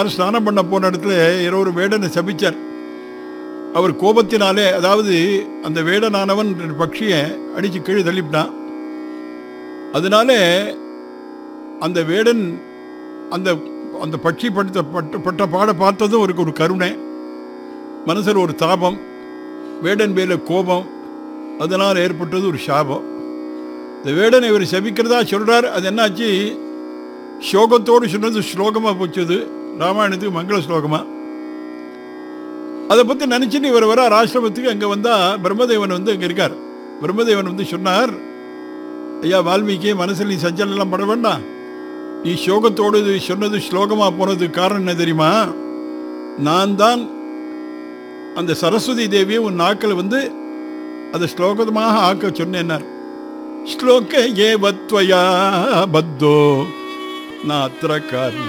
ஸ்நானம் பண்ண போன இடத்துல யாரோ ஒரு வேடனை சபிச்சார் அவர் கோபத்தினாலே அதாவது அந்த வேடனானவன் ரெண்டு பட்சியை அடித்து கீழே தள்ளிவிட்டான் அதனால அந்த வேடன் அந்த அந்த பட்சி படுத்த பட்ட பட்ட பாட பார்த்ததும் அவருக்கு ஒரு கருணை மனசில் ஒரு தாபம் வேடன் மேல கோபம் அதனால் ஏற்பட்டது ஒரு சாபம் இந்த வேடன் இவர் செபிக்கிறதா சொல்றார் அது என்னாச்சு சோகத்தோடு சொன்னது ஸ்லோகமாக போச்சுது ராமாயணத்துக்கு மங்கள ஸ்லோகமாக அதை பற்றி நினச்சிட்டு இவர் வர ஆசிரமத்துக்கு அங்கே வந்தால் பிரம்மதேவன் வந்து அங்கே இருக்கார் பிரம்மதேவன் வந்து சொன்னார் ஐயா வால்மீகி மனசில் நீ சஞ்சலெல்லாம் பட வேண்டாம் நீ சோகத்தோடு இது சொன்னது ஸ்லோகமாக போனதுக்கு காரணம் என்ன தெரியுமா நான் தான் அந்த சரஸ்வதி தேவியை உன் நாக்கில் வந்து அதை ஸ்லோகமாக ஆக்க சொன்னேன்னார் ஸ்லோக ஏவத்வயா பத்தோ நாத்திர காரணம்